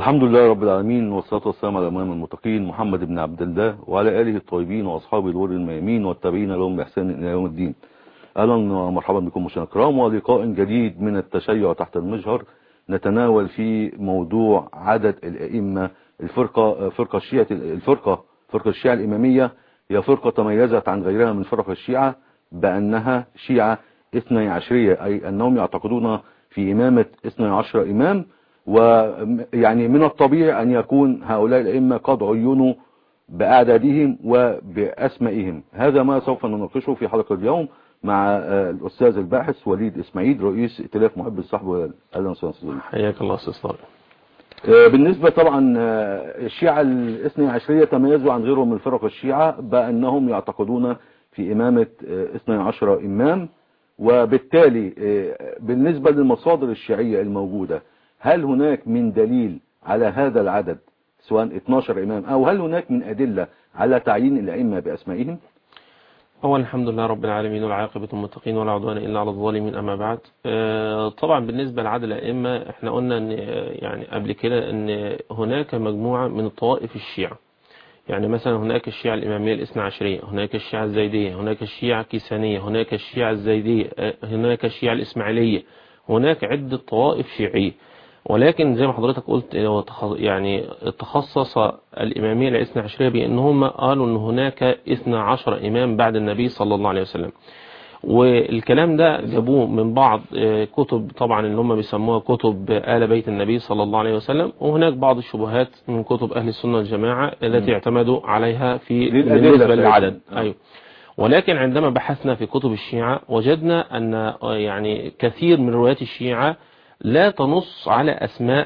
الحمد لله رب العالمين والصلاة والسلام على امام المتقين محمد بن عبد الله وعلى آله الطيبين وأصحابه الور الميامين والتابعين لهم بإحسان إلى يوم الدين أهلا ومرحبا بكم مشاهدينا الكرام ولقاء جديد من التشيع تحت المجهر نتناول في موضوع عدد الأئمة الفرقة فرقة الشيعة الفرقة فرقة الشيعة الإمامية هي فرقة تميزت عن غيرها من فرق الشيعة بأنها شيعة اثني عشرية أي أنهم يعتقدون في إمامة اثني عشر إمام ويعني من الطبيعي أن يكون هؤلاء الأئمة قد عينوا بأعدادهم وبأسمائهم هذا ما سوف نناقشه في حلقة اليوم مع الأستاذ الباحث وليد إسماعيل رئيس ائتلاف محب الصحب أهلا وسهلا حياك الله أستاذ طارق بالنسبة طبعا الشيعة الاثني عشرية تميزوا عن غيرهم من فرق الشيعة بأنهم يعتقدون في إمامة اثني عشر إمام وبالتالي بالنسبة للمصادر الشيعية الموجودة هل هناك من دليل على هذا العدد سواء 12 إمام أو هل هناك من أدلة على تعيين الأئمة بأسمائهم أولا الحمد لله رب العالمين والعاقبة المتقين ولا عدوان إلا على الظالمين أما بعد طبعا بالنسبة لعدد الأئمة احنا قلنا أن يعني قبل كده أن هناك مجموعة من الطوائف الشيعة يعني مثلا هناك الشيعة الإمامية الاثنى عشرية هناك الشيعة الزيدية هناك الشيعة الكيسانية هناك الشيعة الزيدية هناك الشيعة الإسماعيلية هناك عدة طوائف شيعية ولكن زي ما حضرتك قلت يعني تخصص الإمامية الاثنى عشرية بأنهم قالوا أن هناك اثنى عشر إمام بعد النبي صلى الله عليه وسلم والكلام ده جابوه من بعض كتب طبعا اللي هم بيسموها كتب آل بيت النبي صلى الله عليه وسلم وهناك بعض الشبهات من كتب أهل السنة والجماعة التي اعتمدوا عليها في بالنسبة للعدد أيوه ولكن عندما بحثنا في كتب الشيعة وجدنا أن يعني كثير من روايات الشيعة لا تنص على أسماء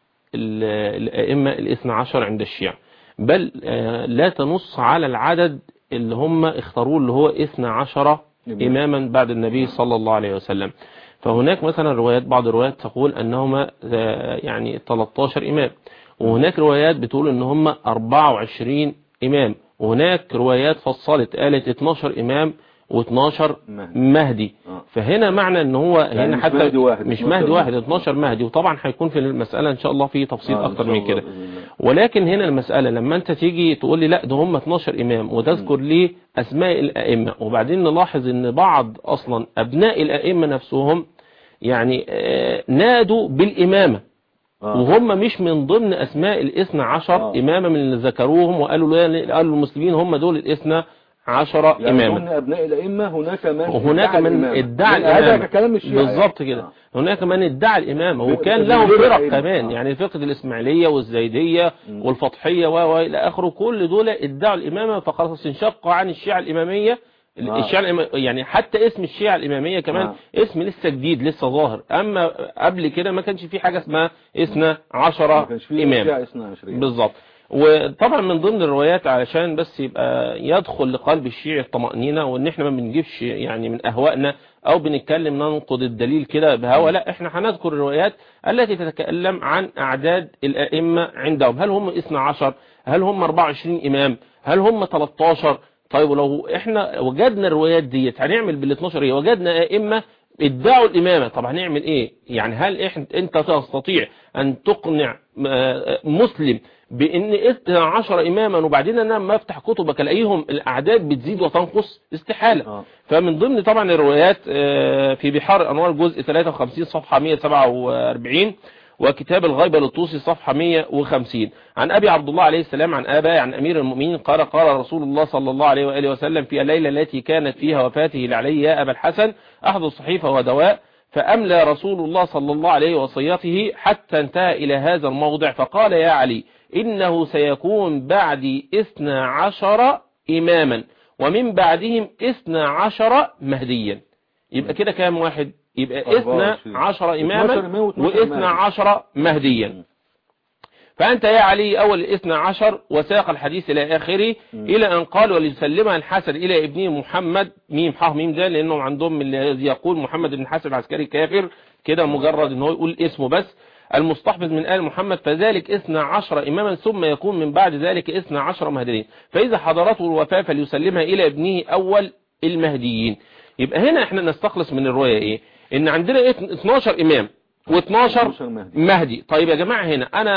الأئمة الاثنى عشر عند الشيعة بل لا تنص على العدد اللي هم اختاروه اللي هو اثنى عشر إماما بعد النبي صلى الله عليه وسلم فهناك مثلا روايات بعض الروايات تقول أنهما يعني 13 إمام وهناك روايات بتقول أن هم 24 إمام وهناك روايات فصلت قالت 12 إمام و12 مهدي فهنا معنى ان هو يعني هنا مش حتى مهدي واحد، مش 12 مهدي واحد مهدي. 12 مهدي وطبعا هيكون في المسألة ان شاء الله في تفصيل آه، إن اكتر شاء من الله كده بإذن الله. ولكن هنا المسألة لما انت تيجي تقول لي لا ده هم 12 امام وتذكر لي اسماء الائمة وبعدين نلاحظ ان بعض اصلا ابناء الائمة نفسهم يعني آه، نادوا بالامامة آه. وهم مش من ضمن اسماء الاثنى عشر آه. اماما من اللي ذكروهم وقالوا لا- قالوا المسلمين هم دول الاثنى عشر يعني اماما ضمن أبناء الأئمة هناك من وهناك ادعى من الإمامة. ادعى هذا الإمامة كلام الشيعة بالظبط يعني. كده آه. هناك من ادعى الإمامة ب- وكان ب- لهم غير فرق الأئمة. كمان آه. يعني فرقة الإسماعيلية والزيدية مم. والفطحية و- وإلى آخره كل دول ادعوا الإمامة فخلاص انشقوا عن الشيعة الإمامية آه. الشيعة الإمام- يعني حتى اسم الشيعة الإمامية كمان آه. اسم لسه جديد لسه ظاهر أما قبل كده ما كانش في حاجة اسمها اثنى ما عشر كانش فيه إمام شيعة اثنى عشرية بالظبط وطبعا من ضمن الروايات علشان بس يبقى يدخل لقلب الشيعي الطمأنينة وان احنا ما بنجيبش يعني من اهوائنا او بنتكلم ننقض الدليل كده بهوى لا احنا هنذكر الروايات التي تتكلم عن اعداد الائمة عندهم هل هم 12 هل هم 24 امام هل هم 13 طيب ولو احنا وجدنا الروايات ديت هنعمل بال 12 ايه وجدنا ائمة ادعوا الامامة طب هنعمل ايه يعني هل إحنا انت تستطيع ان تقنع آه، مسلم بان 12 اماما وبعدين انا لما افتح كتبك الاقيهم الاعداد بتزيد وتنقص استحالة آه. فمن ضمن طبعا الروايات آه، في بحار الانوار جزء 53 صفحة 147 وكتاب الغيبة للطوسي صفحة 150 عن أبي عبد الله عليه السلام عن آباء عن أمير المؤمنين قال قال رسول الله صلى الله عليه وآله وسلم في الليلة التي كانت فيها وفاته لعلي يا أبا الحسن أحد الصحيفة ودواء فأملى رسول الله صلى الله عليه وصيته حتى انتهى إلى هذا الموضع فقال يا علي إنه سيكون بعدي إثنى عشر إماما ومن بعدهم إثنى عشر مهديا يبقى كده كام واحد يبقى إثنى 24. عشر 12 إماما إمام و12 وإثنى مهدي. عشر مهديا فأنت يا علي أول الاثنى عشر وساق الحديث إلى آخره إلى أن قال وليسلمها الحسن إلى ابنه محمد ميم حاه ميم ده لأنهم عندهم من الذي يقول محمد بن الحسن العسكري كافر كده مجرد أنه يقول اسمه بس المستحفظ من آل محمد فذلك اثنى عشر إماما ثم يكون من بعد ذلك اثنى عشر مهديين فإذا حضرته الوفاة فليسلمها إلى ابنه أول المهديين يبقى هنا احنا نستخلص من الرواية ايه ان عندنا 12 امام و12 12 مهدي. مهدي طيب يا جماعة هنا انا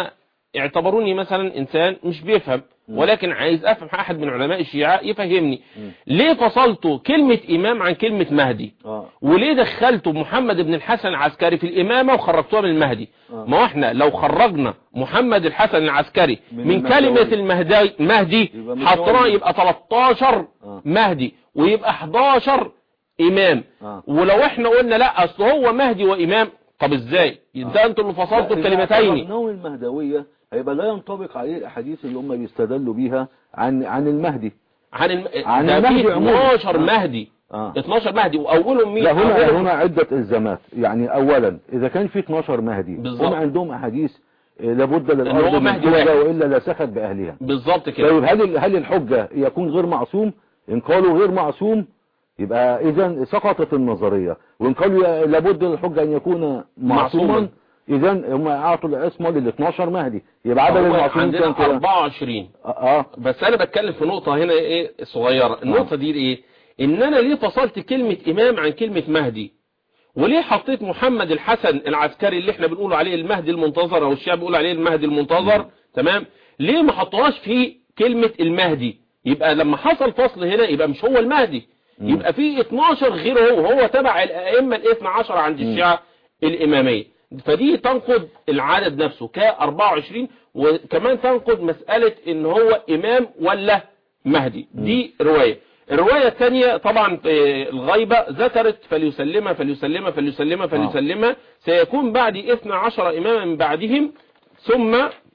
اعتبروني مثلا انسان مش بيفهم ولكن عايز افهم احد من علماء الشيعة يفهمني ليه فصلتوا كلمة امام عن كلمة مهدي اه وليه دخلتوا محمد بن الحسن العسكري في الامامة وخرجتوها من المهدي آه. ما هو احنا لو خرجنا محمد الحسن العسكري من من المهدوي. كلمة المهدي مهدي يبقى مش حطيناه هو. يبقى 13 آه. مهدي ويبقى 11 امام آه. ولو احنا قلنا لا اصل هو مهدي وامام طب ازاي ده انتوا اللي فصلتوا الكلمتين النوم المهدوية هيبقى لا ينطبق عليه الاحاديث اللي هم بيستدلوا بيها عن عن المهدي عن الم... عن ده المهدي في عموما. 12 آه. مهدي اه 12 مهدي واولهم مين لا هنا أولهم- هنا عدة الزامات يعني اولا اذا كان في 12 مهدي بالظبط. هم عندهم احاديث آه، لابد للارض هو من مهدي حجة واحد. والا لسخت باهلها بالظبط كده طيب هل ال- هل الحجة يكون غير معصوم ان قالوا غير معصوم يبقى اذا سقطت النظرية وان قالوا ي- لابد للحجة ان يكون معصوما. معصوما اذا هم اعطوا العصمة لل 12 مهدي يبقى عدد هو المعصومين كام عندنا كده 24 اه آه. بس انا بتكلم في نقطة هنا ايه صغيرة النقطة دي ايه ان انا ليه فصلت كلمة امام عن كلمة مهدي وليه حطيت محمد الحسن العسكري اللي احنا بنقول عليه المهدي المنتظر او الشعب بيقول عليه المهدي المنتظر تمام ليه ما حطوهاش في كلمة المهدي يبقى لما حصل فصل هنا يبقى مش هو المهدي يبقى في 12 غيره هو هو تبع الائمة الاثنى عشر عند الشيعة الامامية فدي تنقض العدد نفسه ك 24 وكمان تنقض مسألة ان هو امام ولا مهدي دي رواية الرواية الثانية طبعا في الغيبة ذكرت فليسلم فليسلم فليسلم فليسلم سيكون بعد 12 اماما من بعدهم ثم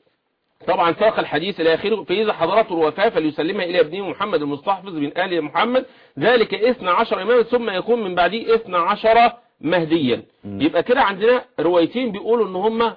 طبعا ساق الحديث الى اخره فاذا حضرته الوفاه فليسلمها الى ابنه محمد المستحفظ من ال محمد ذلك 12 اماما ثم يكون من بعده 12 مهديا يبقى كده عندنا روايتين بيقولوا ان هم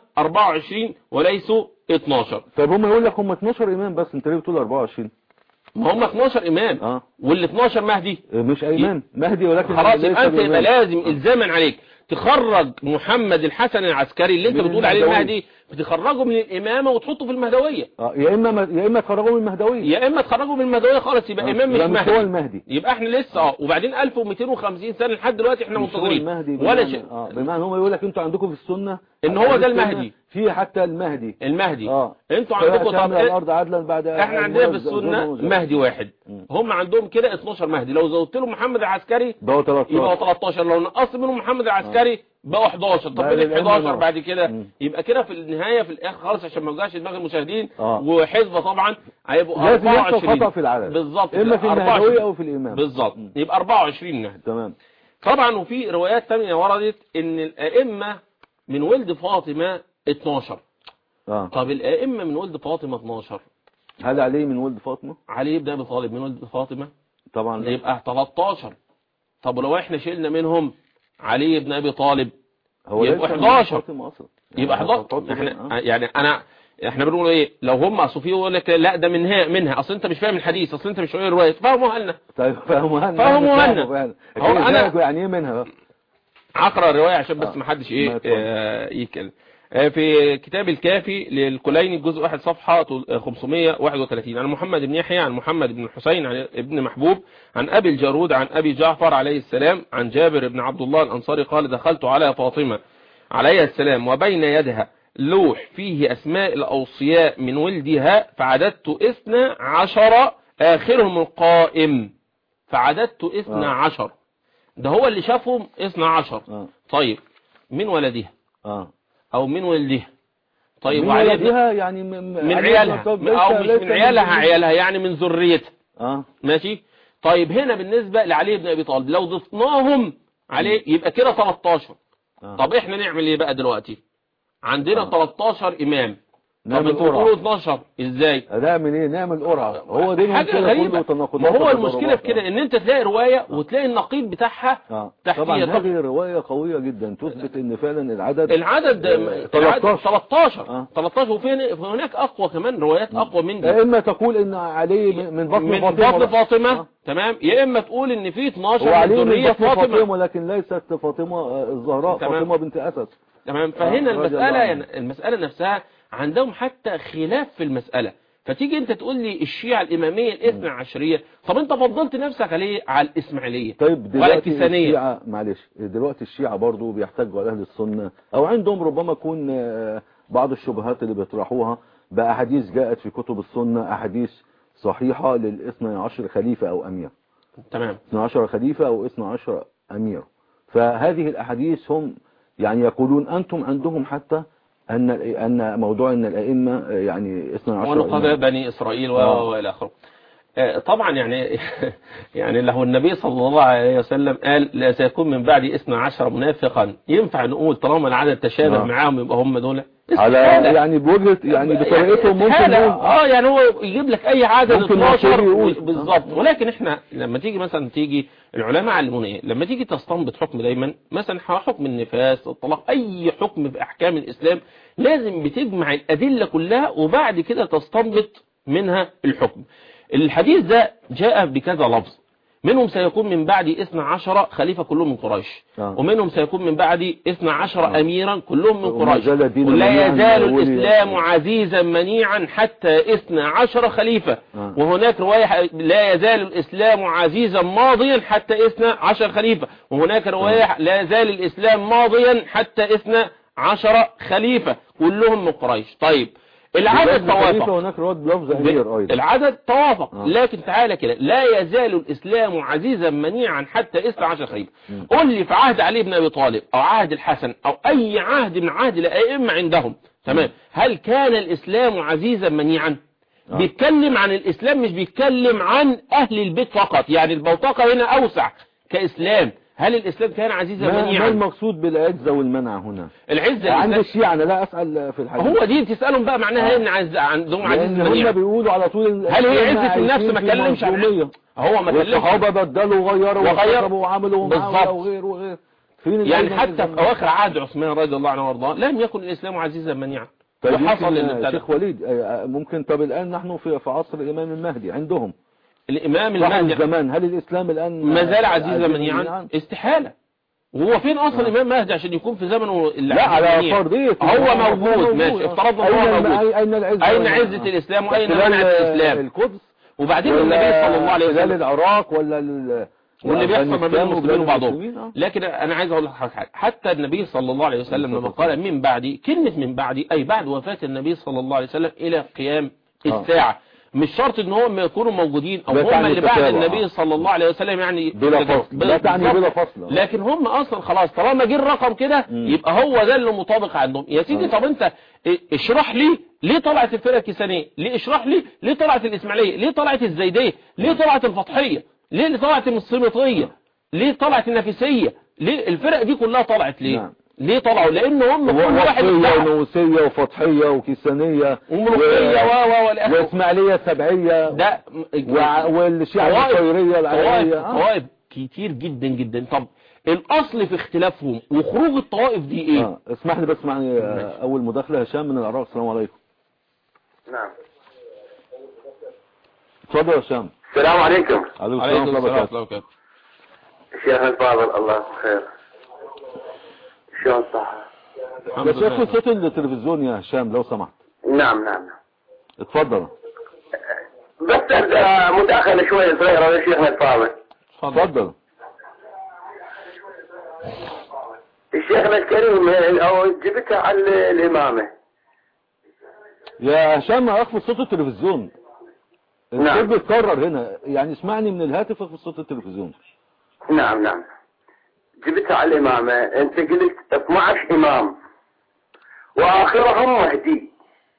24 وليسوا 12 طيب هم يقول لك هم 12 امام بس انت ليه بتقول 24 ما هم 12 امام اه وال 12 مهدي آه، مش ايمان مهدي ولكن خلاص ليس يبقى انت يبقى بإمام. لازم الزاما عليك تخرج محمد الحسن العسكري اللي انت من بتقول عليه المهدوية. المهدي بتخرجه من الامامه وتحطه في المهدويه اه يا اما يا اما تخرجوا من المهدويه يا اما تخرجه من المهدويه خالص يبقى آه، امام مش يبقى مش هو مهدي المهدي يبقى احنا لسه اه وبعدين 1250 سنه لحد دلوقتي احنا مش هو منتظرين المهدي ولا بمعنى شيء اه بمعنى هم يقول لك انتوا عندكم في السنه إن هو ده السنة المهدي. في حتى المهدي المهدي اه انتوا عندكم طب تملأ إيه؟ الارض عدلا بعد احنا عندنا في السنه مهدي واحد مم. هم عندهم كده 12 مهدي لو زودت لهم محمد العسكري بقوا 13 يبقى 13 لو نقصت منهم محمد العسكري بقوا 11 طب بقى بين للعلم 11 نار. بعد كده مم. يبقى كده في النهايه في الاخر خالص عشان ما يوجعش دماغ المشاهدين آه. وحزبه طبعا هيبقوا لازم يحصل 24 خطأ في العدد بالظبط اما في كده، المهدويه 24. او في الامام بالظبط مم. يبقى 24 مهدي تمام طبعا وفي روايات تانية وردت ان الائمه من ولد فاطمه 12 اه طب الائمه من ولد فاطمه 12 هل عليه من ولد فاطمه علي بن ابي طالب من ولد فاطمه طبعا لا. يبقى 13 طب ولو احنا شلنا منهم علي بن ابي طالب هو يبقوا ليس من 11. فاطمه اصلا يبقى يعني 11 فاطمة- احنا آه. يعني انا احنا بنقول ايه لو هم اصل في يقول لك لا ده منها منها اصل انت مش فاهم الحديث اصل انت مش فاهم الروايه فهموها لنا طيب فهموا فهموا لنا. هو هو أنا- انا يعني ايه منها بقى؟ عقرا الروايه عشان بس آه. ما حدش ما ايه اتفضل. آه، يتكلم آه، في كتاب الكافي للكليني الجزء 1 صفحة 531 عن محمد بن يحيى عن محمد بن الحسين عن ابن محبوب عن أبي الجارود عن أبي جعفر عليه السلام عن جابر بن عبد الله الأنصاري قال دخلت على فاطمة عليه السلام وبين يدها لوح فيه أسماء الأوصياء من ولدها فعددت إثنى عشر آخرهم القائم فعددت إثنى آه. عشر ده هو اللي شافهم إثنى عشر اه طيب من ولدها اه او من ولدها طيب من وعلي بن- ولدها يعني م- م- من علي بن عيالها طب ليس- او مش ليس من عيالها ذريته. عيالها يعني من ذريتها اه ماشي طيب هنا بالنسبة لعلي بن ابي طالب لو ضفناهم عليه يبقى كده 13 آه. طب احنا نعمل ايه بقى دلوقتي عندنا آه. 13 امام طب نعمل انتوا بتقولوا قرعه 12 ازاي نعمل ايه نعمل قرعه هو دي حاجة المشكله غريبة كله تناقضات ما هو وتضاربات. المشكلة في كده ان انت تلاقي رواية وتلاقي النقيض بتاعها اه تحتية طبعا طب- هذه روايه قويه جدا تثبت ان فعلا العدد العدد آه، العدد 13. 13 آه. 13 وفي هناك اقوى كمان روايات اقوى من دي يا اما تقول ان علي من من بطن من فاطمه بطن بقى. فاطمة آه. تمام يا اما تقول ان في 12 هو من علي من ذرية بطن فاطمه فاطمة ولكن ليست فاطمه آه، الزهراء تمام. فاطمه بنت اسد تمام فهنا آه، رضي الله المسألة عنه. يعني المسألة نفسها عندهم حتى خلاف في المسألة فتيجي انت تقول لي الشيعة الإمامية الاثنى عشرية طب انت فضلت نفسك عليه على الإسماعيلية طيب ولا دلوقتي التسانية الشيعة معلش دلوقتي الشيعة برضو بيحتاجوا على أهل السنة أو عندهم ربما يكون آه، بعض الشبهات اللي بيطرحوها بأحاديث جاءت في كتب السنة أحاديث صحيحة للاثنى عشر خليفة أو أمير تمام 12 خليفة أو 12 أمير فهذه الأحاديث هم يعني يقولون أنتم عندهم حتى أن أن موضوع أن الأئمة يعني 12 ونقباء إمام. بني إسرائيل و- آه. وإلى آخره آه، طبعا يعني يعني له النبي صلى الله عليه وسلم قال لا سيكون من بعد 12 منافقا ينفع نقول طالما العدد تشابه آه. معاهم يبقى هم دول على استحالة. يعني بوجهة يعني بطريقتهم ممكن استحالة. نقول اه يعني هو يجيب لك اي عدد ممكن 12 يقول يقول. بالظبط ولكن احنا لما تيجي مثلا تيجي العلماء علمونا ايه لما تيجي تستنبط حكم دايما مثلا حكم النفاس الطلاق اي حكم في احكام الاسلام لازم بتجمع الادله كلها وبعد كده تستنبط منها الحكم الحديث ده جاء بكذا لفظ منهم سيكون من بعد 12 خليفة كلهم من قريش آه. ومنهم سيكون من بعد 12 آه. أميرا كلهم من وما قريش زال الدين ولا منيعاً يزال من أولي- الإسلام عزيزا منيعا حتى 12 خليفة آه. وهناك رواية لا يزال الإسلام عزيزا ماضيا حتى 12 خليفة وهناك رواية لا يزال الإسلام ماضيا حتى 12 خليفة كلهم من قريش طيب العدد بلفظ خليفة توافق هناك رواد بلفظ أمير أيضا العدد توافق آه. لكن تعالى كده لا يزال الإسلام عزيزا منيعا حتى 12 خليفة قل لي في عهد علي بن أبي طالب أو عهد الحسن أو أي عهد من عهد الأئمة عندهم تمام هل كان الإسلام عزيزا منيعا آه. بيتكلم عن الإسلام مش بيتكلم عن أهل البيت فقط يعني البوتقة هنا أوسع كإسلام هل الإسلام كان عزيزا ما, ما منيعا المقصود بالعزة والمنع هنا العزة عند الإسلام الشيعة أنا لا أسأل في الحديث هو دي تسألهم بقى معناها آه. ايه ان عز عندهم عزيز لأن هم منيعا بيقولوا على طول هل هي إحنا عزة النفس عايشين ما في كلمش عن منظومية. هو ما كلمش والصحابة بدلوا وغيروا وغيروا. وكتبوا وعملوا بالظبط. ومعاوية وغير وغير فين يعني العزة حتى والمنع؟ في اواخر عهد عثمان رضي الله عنه وارضاه لم يكن الاسلام عزيزا منيعا طيب وحصل يمكن اللي آه، ابتدى. شيخ وليد آه، آه، ممكن طب الآن نحن في في عصر الإمام المهدي عندهم الامام صاحب المهدي الزمان هل الإسلام الآن ما زال آه، عزيزا منيعا استحالة وهو فين اصلا آه. الامام مهدي عشان يكون في زمنه اللي لا عزيز على منيع؟ فرضية هو موجود ماشي آه. افترضنا ان أين هو الم- موجود أين العزة اين والمنع؟ عزة الاسلام واين احتلال، منع آه، الاسلام القدس وبعدين ولا النبي صلى الله عليه احتلال وسلم العراق ولا ال- واللي بيحصل ما بين أفغانستان المسلمين وبلاد وبعضهم المسلمين، آه. لكن انا عايز اقول لك حاجه حتى النبي صلى الله عليه وسلم لما قال من بعدي كلمه من بعدي اي بعد وفاه النبي صلى الله عليه وسلم الى قيام آه. الساعه مش شرط ان هم يكونوا موجودين او لا هم تعني اللي بعد التتابع، النبي آه. صلى الله عليه وسلم يعني بلا فصل لا تعني بالظبط. بلا فصل آه. لكن هم اصلا خلاص طالما جه الرقم كده مم. يبقى هو ده اللي مطابق عندهم يا سيدي آه. طب انت اه، اشرح لي ليه طلعت الفرقه الكيسانيه ليه اشرح لي ليه طلعت الاسماعيليه ليه طلعت الزيديه ليه طلعت الفتحيه ليه اللي طلعت السلطيه ليه طلعت النفسيه ليه الفرق دي كلها طلعت ليه نعم. ليه طلعوا لان هم كل واحد ووصية ادعى ونوسية وفتحية وكيسانية وملوكيه و و والى اخره واسماعيلية سبعية ده وع- والشيعة طوائف- الخيرية طوائف العلوية آه. طوائف كتير جدا جدا طب الاصل في اختلافهم وخروج الطوائف دي ايه آه. اسمح لي بس معي آه، أول مداخلة هشام من العراق السلام عليكم نعم اتفضل يا هشام السلام عليكم عليكم عليكم السلام السلام ورحمة ورحمة الله الله وبركاته شيخ الفاضل الله بخير شلون صح الحمد بس لله. ياخد صوت التلفزيون يا هشام لو سمحت نعم نعم نعم. اتفضل بس أبدأ مداخلة شوية صغيرة يا شيخنا الفاضل اتفضل اتفضل شيخنا الكريم أو جبتها على الإمامة يا هشام اخفض صوت التلفزيون نعم. الصوت بيتكرر هنا يعني اسمعني من الهاتف اخفض صوت التلفزيون نعم نعم جبتها على الإمامة أنت قلت 12 إمام وآخرهم مهدي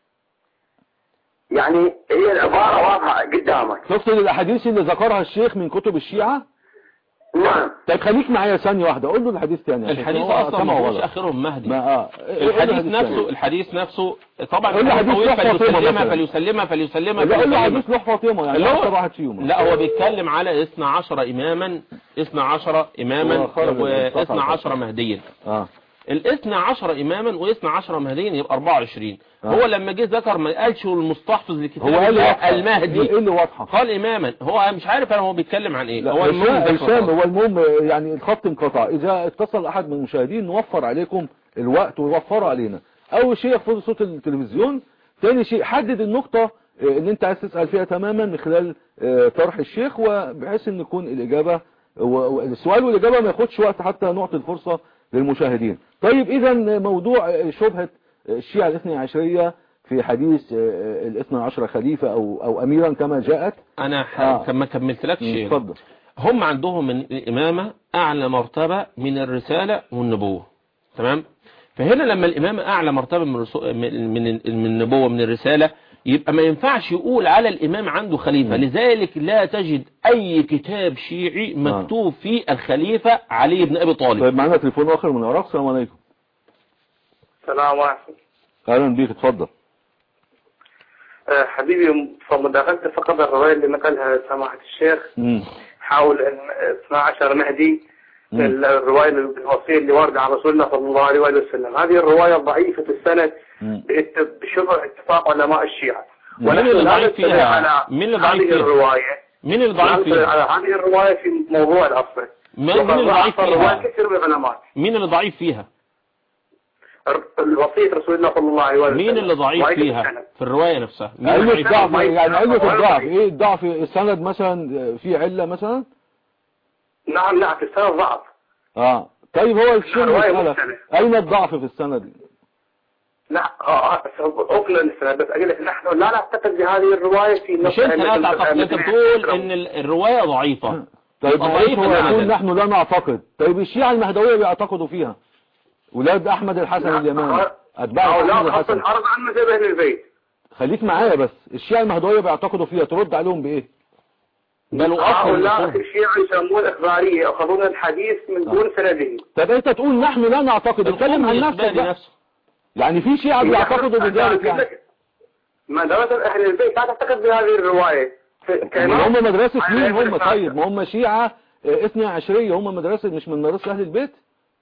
يعني هي العبارة واضحة قدامك تقصد الاحاديث اللي ذكرها الشيخ من كتب الشيعة نعم طيب خليك معايا ثانية واحدة قول له الحديث تاني عشان الحديث هو اصلا سمعه ما هوش غلط. اخرهم مهدي ما اه الحديث نفسه الحديث نفسه طبعا قول له الحديث حديث طويل لوح فاطمة فليسلمها مثلا. فليسلمها فليسلمها لا قول له فليسلمها حديث لوح فاطمة يعني اللي هو- اكتر واحد فيهم لا هو بيتكلم على 12 اماما 12 اماما هو خرج الانتقال. و12 مهديا اه الاثنى عشر اماما واثنى عشر مهديا يبقى 24 آه. هو لما جه ذكر ما قالش المستحفظ لكتاب هو قال الله واضحة. المهدي ايه اللي واضحة قال اماما هو مش عارف انا هو بيتكلم عن ايه لا هو المهم هشام ذكر هشام خلاص. هو المهم يعني الخط انقطع اذا اتصل احد من المشاهدين نوفر عليكم الوقت ويوفروا علينا اول شيء يخفض صوت التلفزيون ثاني شيء حدد النقطة آه، اللي انت عايز تسأل فيها تماما من خلال آه، طرح الشيخ وبحيث ان يكون الاجابة و- و- السؤال والاجابة ما ياخدش وقت حتى نعطي الفرصة للمشاهدين طيب اذا موضوع آه، شبهة الشيعة الاثني عشرية في حديث آه، آه، الاثنى عشر خليفة او او اميرا كما جاءت انا ح... آه. كما كملتلكش اتفضل هم عندهم من الإمامة أعلى مرتبة من الرسالة والنبوة تمام فهنا لما الإمامة أعلى مرتبة من الرسو- من من من النبوة من الرسالة يبقى ما ينفعش يقول على الإمام عنده خليفة لذلك لا تجد أي كتاب شيعي مكتوب فيه الخليفة علي بن أبي طالب طيب معنا تليفون اخر من العراق السلام عليكم السلام عليكم اهلا بيك اتفضل آه، حبيبي فمداخلت فقط الرواية اللي نقلها سماحة الشيخ مم. حول ان 12 مهدي مم. الرواية الوصية اللي واردة عن رسول الله صلى الله عليه وآله وسلم هذه الرواية ضعيفة السند مم. بات- بشبه اتفاق علماء الشيعة مين ونحن اللي لا ضعيف نتبع فيها؟ على مين اللي ضعيف هذه فيها؟ الرواية مين اللي ضعيف لا نتبع فيها على هذه الرواية في موضوع الأصل مين مين اللي ضعيف الرواية فيها كثير من العلماء مين اللي ضعيف فيها الوصية رسول الله صلى الله عليه وآله وسلم مين اللي ضعيف وأيضا فيها السند. في الرواية نفسها مين اللي علة ضعيف ضعف ما يعني علة يتفق الضعف ولا ايه الضعف السند مثلا في علة مثلا نعم نعم في السند ضعف اه طيب هو شو رواية المسألة مختلفة. اين الضعف في السند لا اه اه أقنع السند بس أقول لك نحن لا نعتقد بهذه الرواية في مش انت لا تعتقد انت بتقول ان ال- الرواية ضعيفة طيب يبقى ما ضعيف هو العدد. يقول نحن لا نعتقد طيب الشيعة المهدوية بيعتقدوا فيها ولاد احمد الحسن اليماني اتباع أو لا احمد خاصة الحسن العرض عن مذهب أهل البيت خليك معايا بس الشيعة المهدوية بيعتقدوا فيها ترد عليهم بايه بل واصل هؤلاء الأصول. الشيعة يسمون إخبارية يأخذون الحديث من دون سنده طب انت تقول نحن لا نعتقد اتكلم عن نفسك الإخباري بقى. نفسه يعني في شيعة بيعتقدوا بذلك يعني ما درجة أهل البيت لا تعتقد بهذه الرواية ما هم مدرسة على مين هم الإسلام. طيب ما هم شيعة اه، اثني عشرية هم مدرسة مش من مدرسة اهل البيت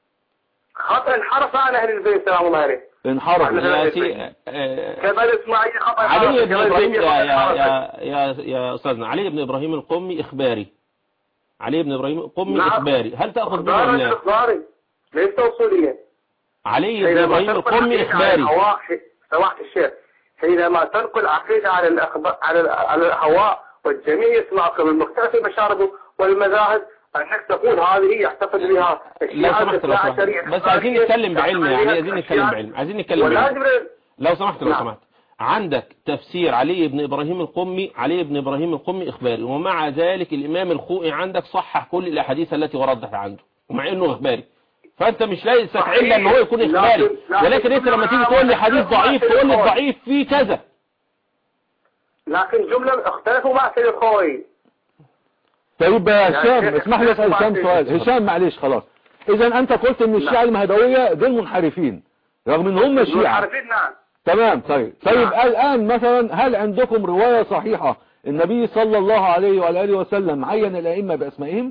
خطأ انحرف عن أهل البيت سلام الله عليه انحرف على- يا سي- آه، كما الإسماعيلي خطأ علي انحرف. بن كما ابراهيم الزيدي يا خطأ يا انحرف. يا يا يا استاذنا علي بن ابراهيم القمي اخباري علي بن ابراهيم القمي نعم. اخباري هل تاخذ به إخباري ولا لا إخباري ليس توصيليا علي بن حينما ابراهيم تنقل القمي عقيدة على اخباري الهواء سماحة الشيخ حينما تنقل عقيدة على الأخبار على ال- على الهواء والجميع يسمعك من مختلف المشارب والمذاهب أنك تقول هذه يحتفظ بها لو الشيعة سمحت لو سمحت الشريعة بس عايزين نتكلم بعلم يعني عايزين نتكلم بعلم عايزين نتكلم بعلم ولازم لو سمحت لو نعم. سمحت عندك تفسير علي بن إبراهيم القمي علي بن إبراهيم القمي إخباري ومع ذلك الإمام الخوئي عندك صحح كل الأحاديث التي وردت عنده ومع إنه إخباري فأنت مش ليست صحيح. علة إن هو يكون لكن- إخباري لكن ولكن أنت لما تيجي كلنا تقول لي حديث نختلف مع ضعيف سيد تقول لي الخوئي. الضعيف فيه كذا لكن جملة اختلفوا مع سيد الخوي طيب يا هشام شيخ، اسمح لي اسال شيخ، هشام شيخ. سؤال هشام معلش خلاص اذا انت قلت ان الشيعة المهدوية دول منحرفين رغم ان هم شيعة عارفين نعم تمام طيب طيب نعم. الان مثلا هل عندكم رواية صحيحة النبي صلى الله عليه وعلى اله وسلم عين الائمة باسمائهم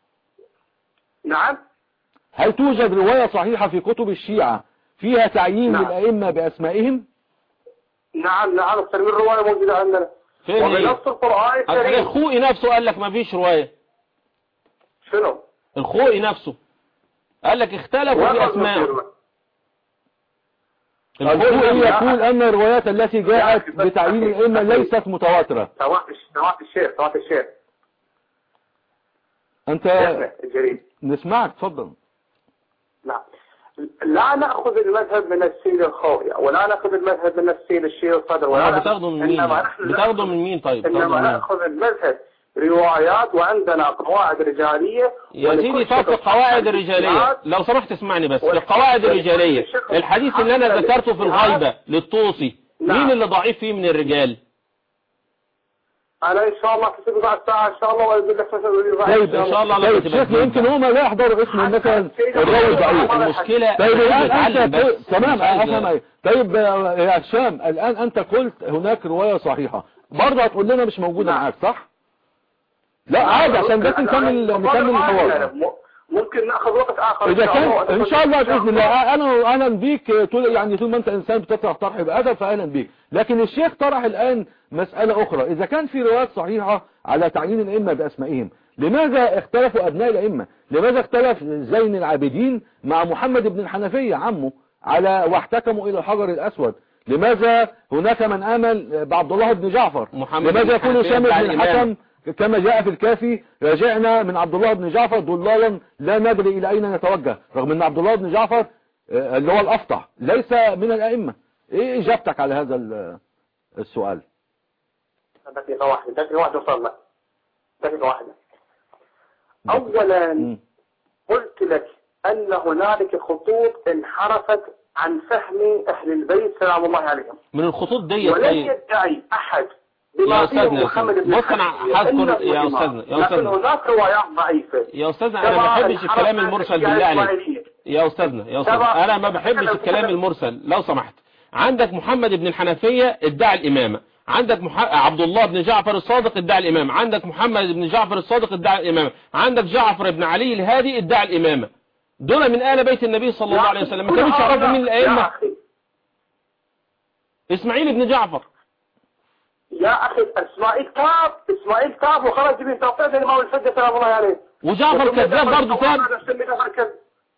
نعم هل توجد رواية صحيحة في كتب الشيعة فيها تعيين نعم. الائمة باسمائهم نعم نعم أكثر من رواية موجودة عندنا فين ومن هي؟ نص القرآن أصل الكريم الخوئي نفسه قال لك ما فيش رواية شنو؟ الخوئي نفسه قال لك اختلفوا وين في نص أسماء الرواية؟ الخوئي الخوئي يقول ان الروايات التي جاءت بتعيين الائمة ليست متواترة سماحة سماحة الشيخ سماحة الشيخ انت شيخنا الجليل نسمعك تفضل نعم لا نأخذ المذهب من السيد الخوي ولا نأخذ المذهب من السيد الشيخ الصدر ولا آه، بتاخده من مين إنما نحن بتاخده نأخذ- من مين طيب بتاخده إنما من مين نأخذ المذهب روايات وعندنا قواعد رجالية يا ولكل سيدي طب في شخص القواعد حديث الرجالية اجتهاد لو سمحت اسمعني بس في والشخص- القواعد الرجالية الشخص الحديث اللي انا حتى ذكرته في الاجتهاد- الغيبة للطوسي نعم. مين اللي ضعيف فيه من الرجال أنا إن شاء الله تسيب بعد ساعة إن شاء الله وأقول لك مثلا طيب إن شاء الله لما طيب تبقى شيخنا تجيب يمكن بقى. هم لا يحضروا اسم مثلا سيدنا الراوي محمد ضعيف صلى المشكلة طيب الآن بتتعلم أنت بس. قلت- تمام مش عايز- أفهم أيه. طيب آه، يا هشام الآن أنت قلت هناك رواية صحيحة برضه هتقول لنا مش موجودة نعم. معاك صح؟ لا عادي عشان بس نكمل نكمل الحوار ممكن ناخذ وقت آخر إذا كان إن شاء الله بإذن الله الله أنا أهلا بيك طول يعني طول ما أنت إنسان بتطرح طرح بأدب فأهلا بيك لكن الشيخ طرح الآن مسألة أخرى إذا كان في روايات صحيحة على تعيين الأئمة بأسمائهم لماذا اختلفوا أبناء الأئمة لماذا اختلف زين العابدين مع محمد بن الحنفية عمه على واحتكموا إلى الحجر الأسود لماذا هناك من آمن بعبد الله بن جعفر محمد لماذا بن يقول الحنفية هشام بتاع بن الإمام. الحكم كما جاء في الكافي رجعنا من عبد الله بن جعفر ضلالا لا ندري إلى أين نتوجه رغم أن عبد الله بن جعفر آه، اللي هو الأفطح ليس من الأئمة ايه اجابتك على هذا ال- السؤال دقيقة واحدة دقيقة واحدة وصل لك دقيقة واحدة أولا مم. قلت لك أن هنالك خطوط انحرفت عن فهم أهل البيت سلام الله عليهم من الخطوط دي ولن طيب يدعي أحد يا بما أستاذنا فيه يا محمد أستاذنا. بن بص أنا حنبل هذكر- إنه يا إمام. أستاذنا- يا لكن أستاذنا. هناك روايات ضعيفة يا أستاذنا أنا ما كما بحبش الكلام انحرفت المرسل الأشياء بالله عليك الإسرائيلية. يا أستاذنا يا أستاذنا طبعا. أنا ما بحبش أنا- الكلام أنا- المرسل لو سمحت عندك محمد بن الحنفية ادعى الإمامة عندك مح... عبد الله بن جعفر الصادق ادعى الإمامة عندك محمد بن جعفر الصادق ادعى الإمامة عندك جعفر بن علي الهادي ادعى الإمامة دول من آل بيت النبي صلى الله عليه وسلم ما كانوش كل يعرفوا هؤلاء- مين يا الأئمة أخي إسماعيل بن جعفر يا أخي إسماعيل تاب إسماعيل تاب وخرج من توقيت الإمام الحجة سلام الله عليه وجعفر كذاب برضه تاب تاب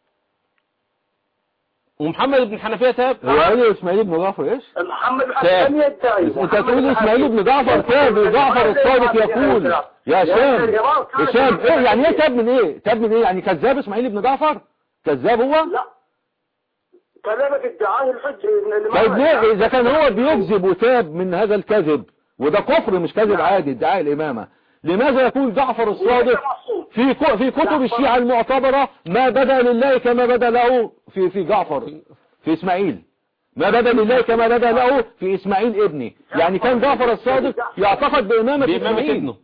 ومحمد بن الحنفية تاب هو قال اسماعيل بن جعفر ايش محمد بن تاب. حسن يدعي انت تقول اسماعيل بن جعفر تاب جعفر الصادق يقول يا شام يا شام ايه يعني ايه تاب من ايه تاب من ايه يعني كذاب اسماعيل بن جعفر كذاب هو لا كلامك ادعاه الحجة طيب ليه اذا كان هو بيكذب وتاب من هذا الكذب وده كفر مش كذب عادي ادعاء الامامه لماذا يقول جعفر الصادق في ك- في كتب الشيعة المعتبرة ما بدا لله كما بدا له في في جعفر في اسماعيل ما بدا لله كما بدا له في اسماعيل ابني يعني كان جعفر الصادق يعتقد بإمامة بإمامة اسماعيل ابنه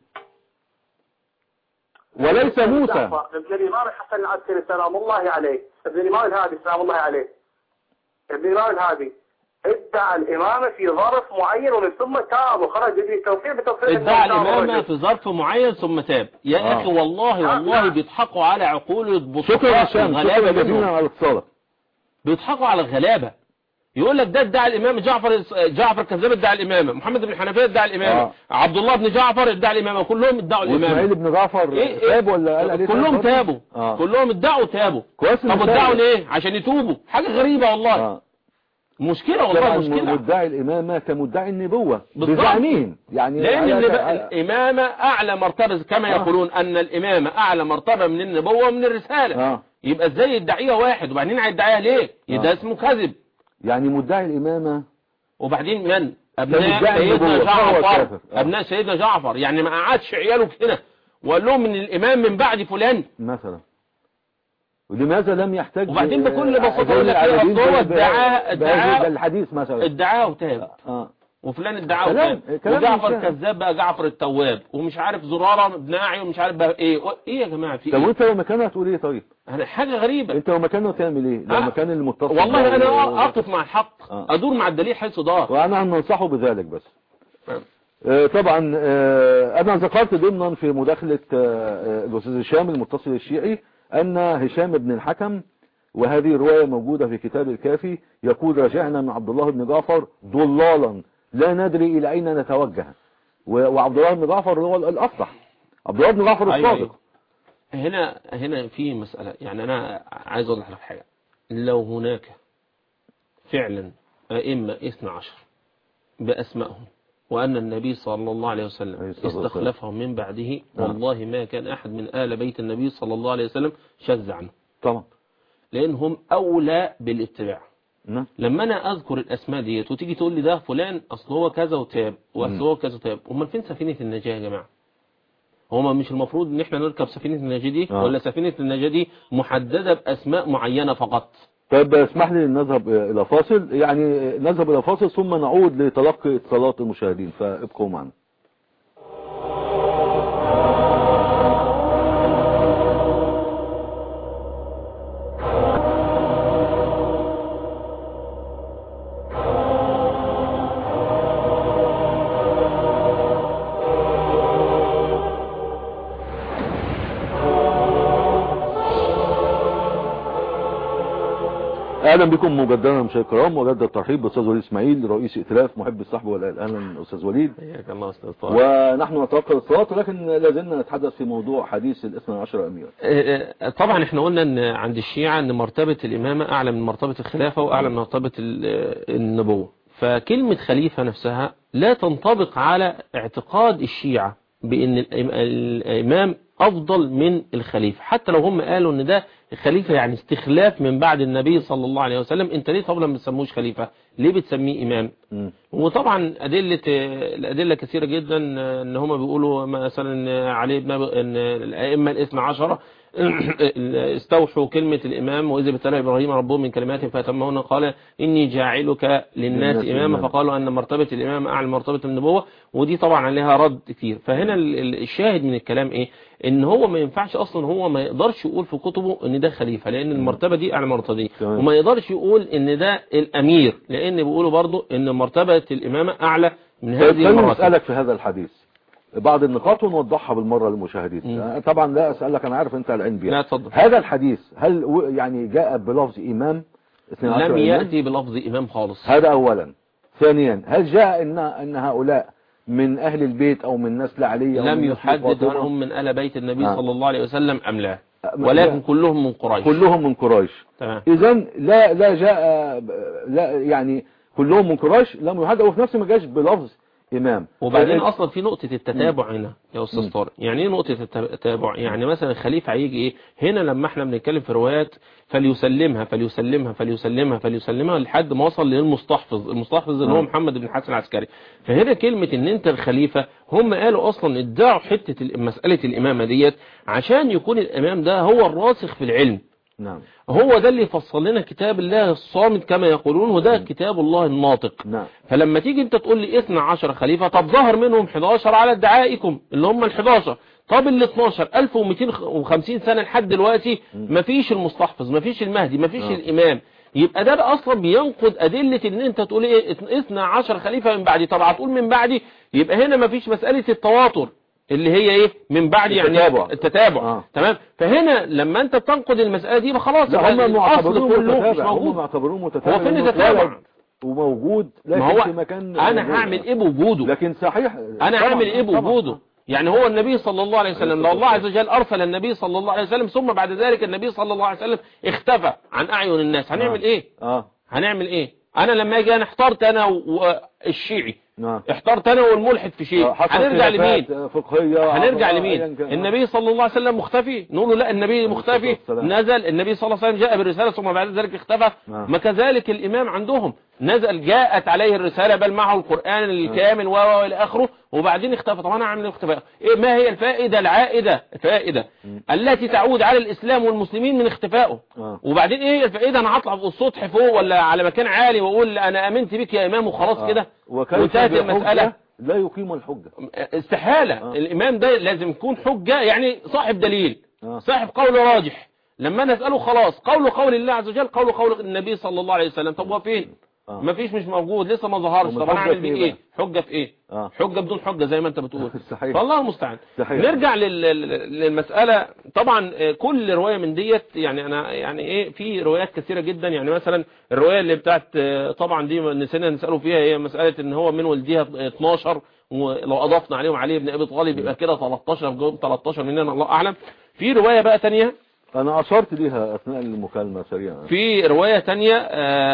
وليس موسى ابن الإمام الحسن العسكري سلام الله عليه ابن الإمام الهادي سلام الله عليه ابن الإمام الهادي ادعى الإمامة في ظرف معين ومن ثم تاب وخرج بالتوفيق بتوفيق ادعى الله الإمامة الرجل. في ظرف معين ثم تاب يا آه. أخي والله والله بيضحكوا على عقول شكرا يا البسطاء هشام شكرا الغلابة جزيلا منهم على اتصالك بيضحكوا على الغلابة يقول لك ده ادعى الإمام جعفر جعفر كذاب ادعى الإمامة محمد بن حنفية ادعى الإمامة آه. عبد الله بن جعفر ادعى الإمامة كلهم ادعوا واسماعيل الإمامة بن جعفر إيه إيه؟ تاب ولا قال عليه كلهم تاب برضه؟ تابوا اه كلهم ادعوا تابوا كويس طب إنه ادعوا تاب. ليه عشان يتوبوا حاجة غريبة والله اه مشكلة والله طبعا مشكلة مدعي الإمامة كمدعي النبوة بالضبط. بزعمين يعني لأن على- النب- على- الإمامة أعلى مرتبة كما آه. يقولون أن الإمامة أعلى مرتبة من النبوة ومن الرسالة اه يبقى ازاي يدعيها واحد وبعدين هيدعيها ليه ده آه. اسمه كذب يعني مدعي الإمامة وبعدين من ده ابناء مدعي سيدنا النبوة، فهو جعفر كافر. آه. ابناء سيدنا جعفر يعني ما قعدش عياله كده وقال لهم ان الامام من بعد فلان مثلا ولماذا لم يحتاج وبعدين بكل بساطة زي يقول لك ايه العابدين أصل هو ب- ب- ادعاه- بهذا ادعاه- الحديث مثلا ادعاه وتاب اه وفلان ادعاه كلام- وتاب كلام وجعفر مش- كذاب بقى جعفر التواب ومش عارف زرارة ابن اعي ومش عارف بقى ايه و- ايه يا جماعة في طب ايه وانت لو مكانه هتقول ايه طيب أنا حاجة غريبة انت لو مكانه تعمل ايه لو آه. مكان المتصل والله ده انا و- اقف مع الحق آه. ادور مع الدليل حيث دار وانا ننصحه بذلك بس نعم. آه، طبعا آه، انا ذكرت ضمنا في مداخلة آه، آه، الاستاذ هشام المتصل الشيعي ان هشام بن الحكم وهذه الرواية موجودة في كتاب الكافي يقول رجعنا من عبد الله بن جعفر ضلالا لا ندري الى اين نتوجه و- وعبد الله بن جعفر هو الافصح عبد الله بن جعفر أيوة، الصادق هنا هنا في مسألة يعني أنا عايز أوضح لك حاجة لو هناك فعلا أئمة اثنى عشر بأسمائهم وأن النبي صلى الله عليه عليه وسلم الصلاة والسلام. استخلفهم من بعده نعم. والله ما كان أحد من آل بيت النبي صلى الله عليه وسلم شذ عنه طبعا لأنهم أولى بالاتباع نعم لما أنا أذكر الأسماء ديت وتيجي تقول لي ده فلان أصل هو كذا وتاب وأصل مم. هو كذا وتاب أمال فين سفينة النجاة يا جماعة هما مش المفروض ان احنا نركب سفينة النجاة دي آه. ولا سفينة النجاة دي محددة بأسماء معينة فقط طيب اسمح لي نذهب الى فاصل يعني نذهب الى فاصل ثم نعود لتلقي اتصالات المشاهدين فابقوا معنا اهلا بكم مجددا مشاهدينا الكرام وجدد الترحيب باستاذ وليد اسماعيل رئيس ائتلاف محب الصحب والآل اهلا استاذ وليد حياك الله استاذ ونحن نتوقع الصلاه ولكن لازلنا نتحدث في موضوع حديث الاثنى عشر اميرا طبعا احنا قلنا ان عند الشيعة ان مرتبة الامامة اعلى من مرتبة الخلافة واعلى من مرتبة ال- النبوة فكلمة خليفة نفسها لا تنطبق على اعتقاد الشيعة بان الإم- الامام افضل من الخليفة حتى لو هم قالوا ان ده خليفة يعني استخلاف من بعد النبي صلى الله عليه وسلم انت ليه طبعا ما بتسموش خليفة ليه بتسميه امام مم. وطبعا أدلة الأدلة كثيرة جدا ان هم بيقولوا مثلا علي بن أبي- ان الائمة الاثنى عشرة استوحوا كلمة الامام واذا ابتلى ابراهيم ربه من كلمات فاتمهن قال اني جاعلك للناس للناس اماما إماما. فقالوا ان مرتبة الامام اعلى من مرتبة النبوة ودي طبعا عليها رد كتير فهنا ال- ال- الشاهد من الكلام ايه ان هو ما ينفعش اصلا هو ما يقدرش يقول في كتبه ان ده خليفة لان المرتبة دي اعلى مرتبة دي تمام. وما يقدرش يقول ان ده الامير لان بيقولوا برضو ان مرتبة الامامة اعلى من طيب هذه خليني المراتب اسالك في هذا الحديث بعض النقاط ونوضحها بالمره للمشاهدين مم. أنا طبعا لا اسالك انا عارف انت العلم بيها لا اتفضل هذا الحديث هل و- يعني جاء بلفظ امام 12 لم إمام؟ يأتي بلفظ امام خالص هذا اولا ثانيا هل جاء ان ان هؤلاء من اهل البيت او من نسل علي أو لم من نسل يحدد فاطمة؟ هل هم من آل بيت النبي آه. صلى الله عليه وسلم أم لا أه، ولكن كلهم من قريش كلهم من قريش تمام اذا لا لا جاء لا يعني كلهم من قريش لم يحدد وفي نفس ما جاش بلفظ امام وبعدين فإيه؟ اصلا في نقطة التتابع هنا يا مم. استاذ طارق يعني ايه نقطة التتابع يعني مثلا الخليفة هيجي ايه هنا لما احنا بنتكلم في روايات فليسلمها فليسلمها فليسلمها فليسلمها لحد ما وصل للمستحفظ المستحفظ اللي هو مم. محمد بن الحسن العسكري فهنا كلمة ان انت الخليفة هم قالوا اصلا ادعوا حتة ال- مسألة الامامة ديت عشان يكون الامام ده هو الراسخ في العلم نعم هو ده اللي يفصل لنا كتاب الله الصامت كما يقولون وده كتاب الله الناطق نعم فلما تيجي انت تقول لي 12 خليفة طب ظهر منهم 11 على ادعائكم اللي هم ال 11 طب ال 12 1250 سنة لحد دلوقتي مفيش المستحفظ مفيش المهدي مفيش آه. الامام يبقى ده بقى اصلا بينقض ادلة ان انت تقول ايه 12 خليفة من بعدي طب هتقول من بعدي يبقى هنا مفيش مسألة التواتر اللي هي ايه من بعد يعني التتابع. التتابع آه. تمام فهنا لما انت بتنقض المسألة دي يبقى خلاص لا يبقى هم الاصل معتبرون كله مش متتابع هم موجود معتبرون متتابع هو فين لأنه التتابع؟ اتولد وموجود لكن ما هو في مكان انا موجود. هعمل ايه بوجوده لكن صحيح انا طبعاً، هعمل ايه طبعاً. بوجوده يعني هو النبي صلى الله عليه وسلم لو الله عز وجل ارسل النبي صلى الله عليه وسلم ثم بعد ذلك النبي صلى الله عليه وسلم اختفى عن اعين الناس هنعمل آه. ايه اه هنعمل ايه انا لما اجي انا احترت انا والشيعي نعم احترت انا والملحد في شيء آه، حصل هنرجع لمين خلافات فقهية هنرجع عبر- لمين أياً كان. النبي صلى الله عليه وسلم مختفي نقول له لا النبي مختفي والسلام. نزل النبي صلى الله عليه وسلم جاء بالرسالة ثم بعد ذلك اختفى نعم. ما كذلك الإمام عندهم نزل جاءت عليه الرسالة بل معه القرآن الكامل و و إلى آخره وبعدين اختفى طب أنا أعمل إيه اختفاء إيه ما هي الفائدة العائدة الفائدة التي تعود على الإسلام والمسلمين من اختفائه آه. وبعدين إيه هي الفائدة أنا هطلع فوق السطح فوق ولا على مكان عالي وأقول أنا آمنت بك يا إمام وخلاص آه. كده وكيف وانتهت بحجة المسألة لا يقيم الحجة استحالة آه. الإمام ده لازم يكون حجة يعني صاحب دليل آه. صاحب قول راجح لما نسأله خلاص قول قول الله عز وجل قول قول النبي صلى الله عليه وسلم طب هو فين آه. مفيش مش موجود لسه ما ظهرش ومن طب انا حجة اعمل في بيه إيه ايه حجة في ايه آه. حجة بدون حجة زي ما انت بتقول صحيح. فالله المستعان صحيح. نرجع لل- لل- للمسألة طبعا آه، كل رواية من ديت يعني انا يعني ايه في روايات كثيرة جدا يعني مثلا الرواية اللي بتاعت آه، طبعا دي نسينا نسأله فيها هي مسألة ان هو من ولدها 12 ولو اضفنا عليهم علي بن ابي طالب يبقى كده 13 جواب 13 مننا الله اعلم في رواية بقى تانية أنا أشرت ليها أثناء المكالمة سريعا في رواية تانية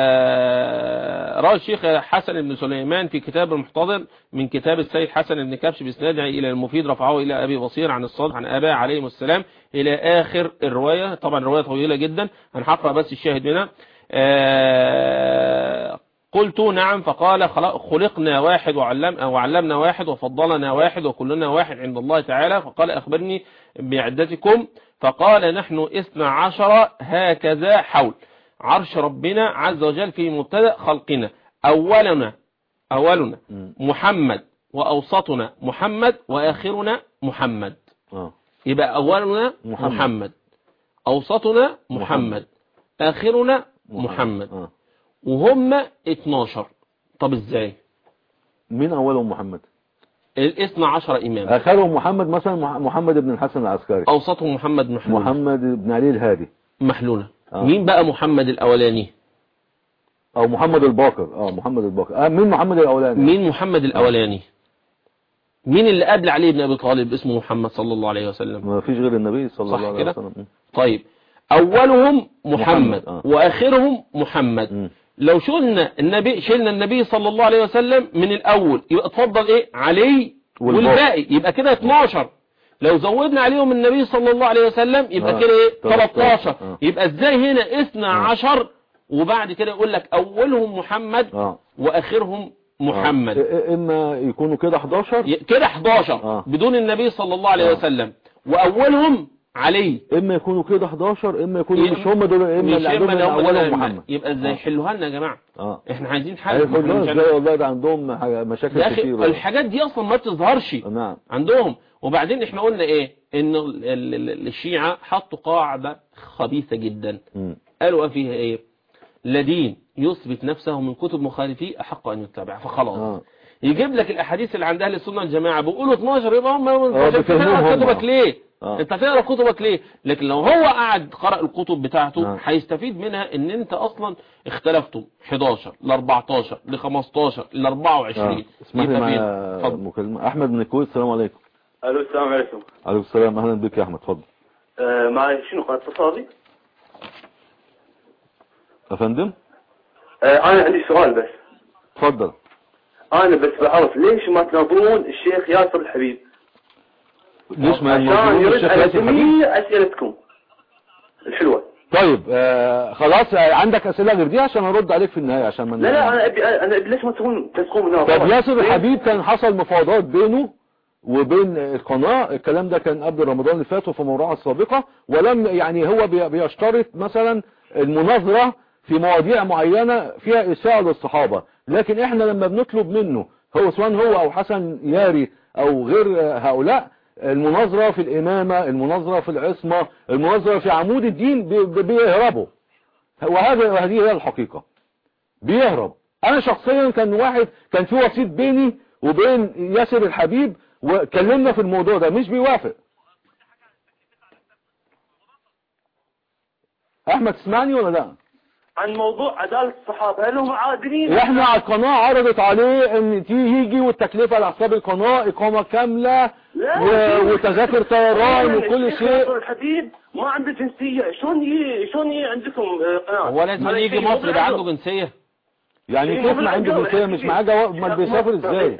آه، روى الشيخ حسن بن سليمان في كتاب المحتضر من كتاب السيد حسن بن كبش بإسناده إلى المفيد رفعه إلى أبي بصير عن الصالح عن أباه عليهم السلام إلى آخر الرواية طبعا رواية طويلة جدا أنا هقرأ بس الشاهد منها آه، قلت نعم فقال خلق- خلقنا واحد وعلم وعلمنا واحد وفضلنا واحد وكلنا واحد عند الله تعالى فقال أخبرني بعدتكم فقال نحن اثنى عشر هكذا حول عرش ربنا عز وجل في مبتدأ خلقنا أولنا أولنا مم. محمد وأوسطنا محمد وآخرنا محمد آه. يبقى أولنا محمد. محمد, أوسطنا محمد, محمد. آخرنا محمد آه. وهم 12 طب ازاي مين أولهم محمد الاثنى عشر إمام آخرهم محمد مثلا مح- محمد بن الحسن العسكري أوسطهم محمد محلول محمد بن علي الهادي محلولة آه. مين بقى محمد الأولاني أو محمد الباقر اه محمد الباقر آه مين محمد الأولاني مين محمد الأولاني مين اللي قبل علي بن أبي طالب اسمه محمد صلى الله عليه وسلم ما فيش غير النبي صلى صح الله عليه كده؟ وسلم طيب أولهم محمد, محمد، آه. وآخرهم محمد مم. لو شلنا النبي شلنا النبي صلى الله عليه وسلم من الأول يبقى اتفضل إيه علي والباقي. والباقي يبقى كده 12 لو زودنا عليهم النبي صلى الله عليه وسلم يبقى آه. كده ايه 13. 13 آه. يبقى ازاي هنا 12 وبعد كده يقول لك اولهم محمد اه واخرهم محمد آه. اما يكونوا كده 11 ي- كده 11 آه. بدون النبي صلى الله عليه آه. وسلم واولهم علي اما يكونوا كده 11 اما يكونوا ي- مش هم دول اما مش اللي عندهم إما اللي هم من اولهم اللي- محمد يبقى ازاي آه. يحلوها لنا يا جماعه اه احنا عايزين حل هيقول إحنا مش ازاي والله ده عندهم حاجة- مشاكل يا اخي كتير الحاجات دي اصلا ما بتظهرش نعم عندهم وبعدين احنا قلنا ايه ان ال- ال- ال- الشيعة حطوا قاعدة خبيثة جدا مم. قالوا فيها ايه لا دين يثبت نفسه من كتب مخالفيه احق ان يتبع فخلاص اه يجيب لك الاحاديث اللي عند اهل السنه والجماعه بيقولوا 12 يبقى هم آه، انت بيفهموهم تقرا هم. كتبك ليه آه. انت تقرا كتبك ليه لكن لو هو قعد قرأ الكتب بتاعته آه. هيستفيد منها ان انت اصلا اختلفتم 11 ل 14 ل 15 ل 24 اه اسمح لي يبقى فين؟ معايا اتفضل. مكالمة احمد من الكويت السلام عليكم الو السلام عليكم عليكم السلام اهلا بك يا احمد اتفضل آه معي شنو قناة اتصالي؟ يا فندم آه انا عندي سؤال بس اتفضل انا بس بعرف ليش ما تنظرون الشيخ ياسر الحبيب ليش ما عشان ينظرون يرد الشيخ على ياسر حبيب جميع اسئلتكم الحلوة طيب آه خلاص آه عندك اسئله غير دي عشان ارد عليك في النهايه عشان ما لا لا انا ابي انا ابي ليش ما تسوون تسقون مناظرة طب ياسر ليه؟ الحبيب كان حصل مفاوضات بينه وبين القناة الكلام ده كان قبل رمضان اللي فات وفي موضوعها السابقة ولم يعني هو بي- بيشترط مثلا المناظرة في مواضيع معينة فيها إساءة للصحابة لكن احنا لما بنطلب منه هو سواء هو او حسن ياري او غير هؤلاء المناظرة في الإمامة المناظرة في العصمة المناظرة في عمود الدين بي- بي- بيهربوا وهذا وهذه هي الحقيقة بيهرب انا شخصيا كان واحد كان في وسيط بيني وبين ياسر الحبيب وكلمنا في الموضوع ده مش بيوافق احمد تسمعني ولا لا عن موضوع عدالة الصحابة هل هم عادلين احنا على القناة عرضت عليه ان تي يجي والتكلفة على حساب القناة اقامة كاملة لا. و- وتذاكر طيران وكل الشيخ شيء ياسر الحبيب ما عنده جنسية شلون ي... شلون ي... عندكم آه، قناة هو لازم هذا يجي شيء مصر يبقى مو عنده جنسية يعني شيء كيف مو ما عنده بالعجوبة. جنسية مش معاه جواب امال بيسافر ازاي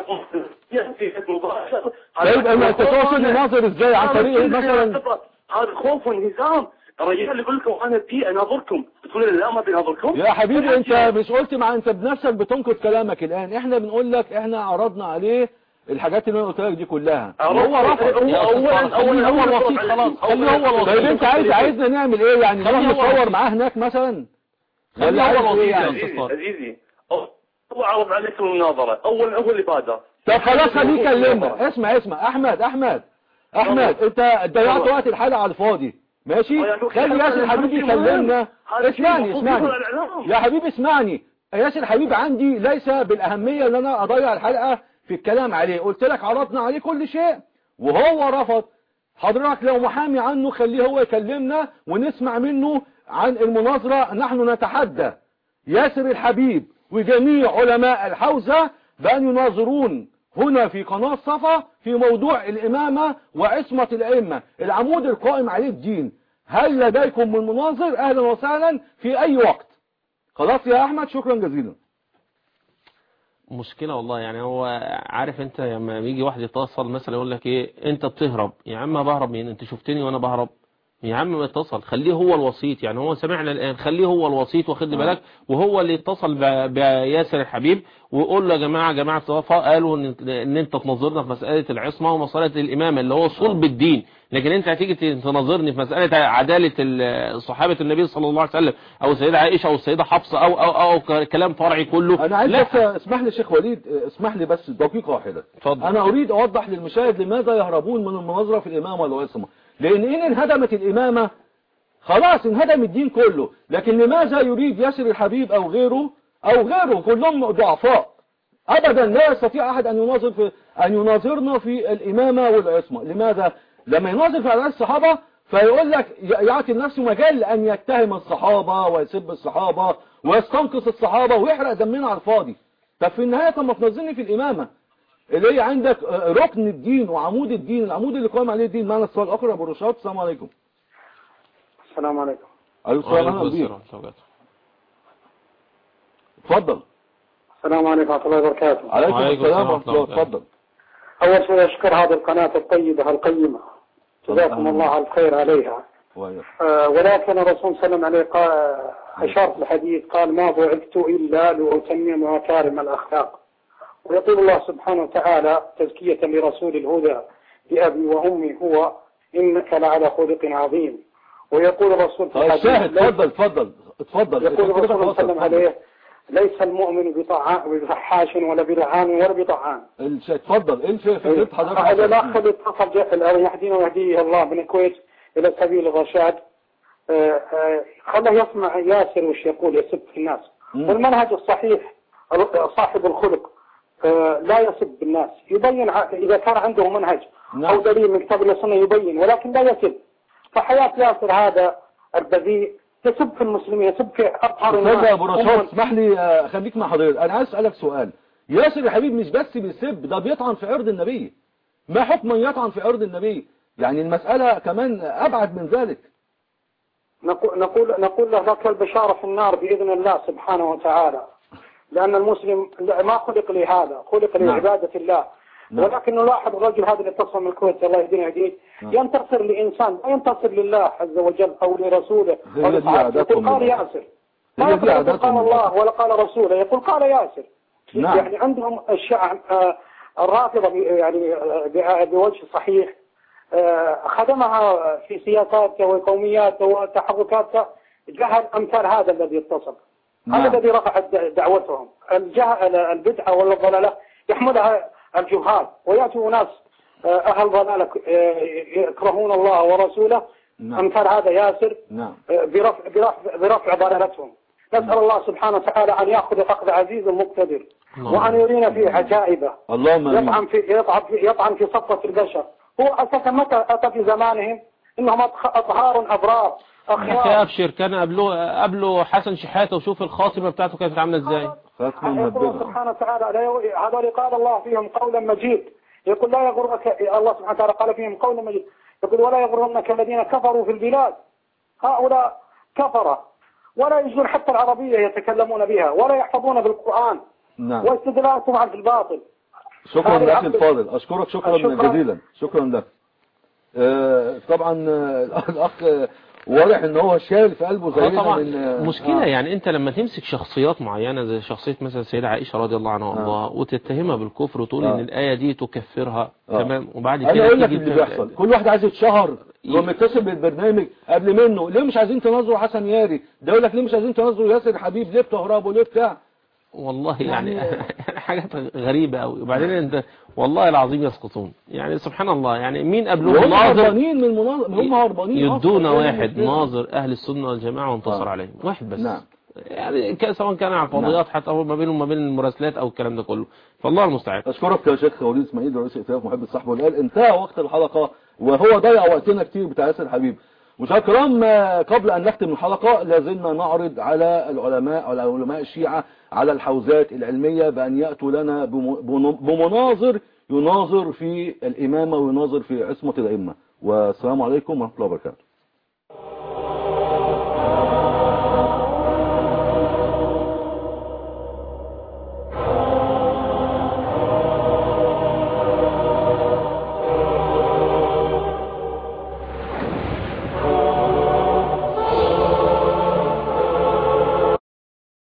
طيب اما انت تقصد يناظر ازاي عن طريق مثلا هذا خوف وانهزام الرجال يقول لكم انا ابي اناظركم تقولون لا ما بيناظركم يا حبيبي انت مش قلت مع انت بنفسك بتنقد كلامك الان احنا بنقول لك احنا عرضنا عليه الحاجات اللي انا قلت لك دي كلها هو رفض يا أستاذ اولا طارق، خليه هو الوسيط خلاص، خليه هو الوسيط. طيب انت عايز عايزنا نعمل ايه يعني خليه نروح هو نتصور الوسيط. معاه هناك مثلا خليه ولا هو عايز ايه الوسيط يا يعني أستاذ طارق. عزيزي هو عرض عليكم المناظرة اول هو اللي بادر طب خلاص خليه يكلمنا اسمع اسمع احمد احمد احمد انت ضيعت وقت الحلقه على الفاضي ماشي خلي ياسر حبيبي يكلمنا اسمعني اسمعني يا حبيبي اسمعني ياسر حبيب عندي ليس بالأهمية ان انا اضيع الحلقة في الكلام عليه قلت لك عرضنا عليه كل شيء وهو رفض حضرتك لو محامي عنه خليه هو يكلمنا ونسمع منه عن المناظرة نحن نتحدى ياسر الحبيب وجميع علماء الحوزة بأن يناظرون هنا في قناة صفا في موضوع الإمامة وعصمة الأئمة العمود القائم عليه الدين هل لديكم من مناظر أهلا وسهلا في أي وقت خلاص يا أحمد شكرا جزيلا مشكلة والله يعني هو عارف انت لما يجي واحد يتصل مثلا يقول لك ايه انت بتهرب يا عم بهرب مين انت شفتني وانا بهرب يا عم ما اتصل خليه هو الوسيط يعني هو سمعنا الان خليه هو الوسيط واخد لي بالك وهو اللي اتصل ب- بياسر الحبيب ويقول له يا جماعه جماعه صفا قالوا ان ان انت تناظرنا في مساله العصمه ومساله الامامه اللي هو صلب الدين لكن انت هتيجي تناظرني في مساله عداله ال- صحابه النبي صلى الله عليه وسلم او السيده عائشه او السيده حفصه او او او ك- كلام فرعي كله أنا عايز لا. بس اسمح لي شيخ وليد اسمح لي بس دقيقة واحدة اتفضل. أنا أريد أوضح للمشاهد لماذا يهربون من المناظرة في الإمامة والعصمة لأن إن انهدمت الإمامة خلاص انهدم الدين كله لكن لماذا يريد ياسر الحبيب أو غيره أو غيره كلهم ضعفاء أبدا لا يستطيع أحد أن يناظر في أن يناظرنا في الإمامة والعصمة لماذا لما يناظر في أعداد الصحابة فيقول لك يعطي لنفسه مجال لأن يتهم الصحابة ويسب الصحابة ويستنقص الصحابة ويحرق دمنا على الفاضي طب في النهاية طب ما تنظرني في الإمامة اللي هي عندك آه، ركن الدين وعمود الدين العمود اللي قام عليه الدين معنا السؤال الآخر أبو رشاد السلام عليكم السلام عليكم عليكم وعليكم السلام عليكم السلام ورحمة الله وبركاته. اتفضل السلام عليكم ورحمة الله وبركاته عليكم وعليكم السلام السلام ورحمة الله ورحمة الله اتفضل أول شيء أشكر هذه القناة الطيبة القيمة جزاكم الله على الخير عليها وإياك. آه، ولكن الرسول صلى الله عليه وسلم قال أشار في الحديث قال ما بعثت إلا لأتمم مكارم الأخلاق ويقول الله سبحانه وتعالى تزكية لرسول الهدى بأبي وأمي هو إنك لعلى خلق عظيم ويقول الرسول في طيب الحديث شاهد ليس- اتفضل اتفضل اتفضل يقول الرسول صلى الله عليه وسلم اتفضل. عليه ليس المؤمن بطعا- بفحاش ولا بلعان ولا بطعان الش- اتفضل ايه الف- فكرة هذا حضرتك الاخ اللي اتصل جاء يهدينا ويهديه الله من الكويت الى سبيل الرشاد آه، آه، خله يسمع ياسر وش يقول يسب في الناس مم. والمنهج الصحيح صاحب الخلق آه، لا يسب الناس يبين ع- اذا كان عنده منهج نعم. او دليل من كتاب الله والسنه يبين ولكن لا يسب فحياه ياسر هذا البذيء يسب في المسلمين يسب في اطهر استاذ يا ابو هم- رشاد اسمح لي آه، خليك مع حضرتك انا عايز اسالك سؤال ياسر يا حبيبي مش بس بيسب ده بيطعن في عرض النبي ما حكم من يطعن في عرض النبي يعني المسألة كمان ابعد من ذلك نقول نقول نقول له لك البشارة في النار بإذن الله سبحانه وتعالى لأن المسلم لا- ما خلق لهذا خلق نعم. لعبادة الله نعم. ولكن نلاحظ الرجل هذا اللي اتصل من الكويت الله يهديه ويهديه نعم. ينتصر لإنسان لا ينتصر لله عز وجل أو لرسوله هي أو دي لصحابته. عاداتهم يقول قال للأسف. ياسر ما هي يقول دي يقول عاداتهم قال الله للأسف. ولا قال رسوله يقول قال ياسر نعم. يعني عندهم الشعب آه، الرافضة ب- يعني آه، ب- بوجه صحيح آه، خدمها في سياساته وقومياته وتحركاته جهل أمثال هذا الذي اتصل نعم. هذا الذي رفع الد- دعوتهم الجهل البدعة ولا الضلالة يحملها الجهال ويأتوا ناس آه، أهل ضلالة آه، يكرهون الله ورسوله نعم. أمثال هذا ياسر نعم آه، برفع, برفع, برفع ضلالتهم نسأل الله سبحانه وتعالى أن يأخذ أخذ عزيز مقتدر اللهم وأن يرينا فيه عجائبه اللهم يطعن امين في يطعن في يطعن في صفوة البشر هو أساسا متى أتى في زمانهم إنهم أطخ- أطهار أبرار يا أخي أخيار أبشر كان قبله قبله حسن شحاتة وشوف الخاتمة بتاعته كانت عاملة إزاي ختم يقول مبدأ سبحانه وتعالى لا يو- هذول قال الله فيهم قولا مجيد يقول لا يغرك الله سبحانه وتعالى قال فيهم قولا مجيد يقول ولا يغرنك الذين كفروا في البلاد هؤلاء كفرة ولا يجدون حتى العربية يتكلمون بها ولا يحفظون بالقرآن نعم واستدلالاتهم على الباطل شكرا هذه لك عقد- الفاضل اشكرك شكرا, شكرا. جزيلا شكرا لك آه، طبعا آه، الاخ آه، واضح ان هو شايل في قلبه آه زينا طبعا من آه، مشكلة آه. يعني انت لما تمسك شخصيات معينة زي شخصية مثلا السيدة عائشة رضي الله عنها وارضاها وتتهمها بالكفر وتقول آه. ان الآية دي تكفرها آه. تمام وبعد انا كده اقول لك تيجي اللي تفهم- بيحصل كل واحد عايز يتشهر ي- يقوم يتصل بالبرنامج قبل منه ليه مش عايزين تنظروا حسن ياري ده يقول لك ليه مش عايزين تنظروا ياسر حبيب ليه بتهربوا ليه بتاع والله يعني يعني- حاجات غريبة قوي وبعدين انت والله العظيم يسقطون يعني سبحان الله يعني مين قبلهم وهم ناظر هربانين من المناظر هم هربانين يدونا أصلاً. واحد ناظر اهل السنة والجماعة وانتصر آه. عليهم واحد بس نعم. يعني ك- سواء كان على الفضيات حتى هو ما بينهم وما بين المراسلات او الكلام ده كله فالله المستعان اشكرك يا شيخ وليد اسماعيل رئيس ائتلاف محب الصحب والقال انتهى وقت الحلقة وهو ضيع وقتنا كتير بتاع ياسر حبيب مشاهدينا الكرام آه، قبل ان نختم الحلقة لازلنا نعرض على العلماء على علماء الشيعة على الحوزات العلمية بان يأتوا لنا بم- بن- بمناظر يناظر في الامامة ويناظر في عصمة الائمة والسلام عليكم ورحمة الله وبركاته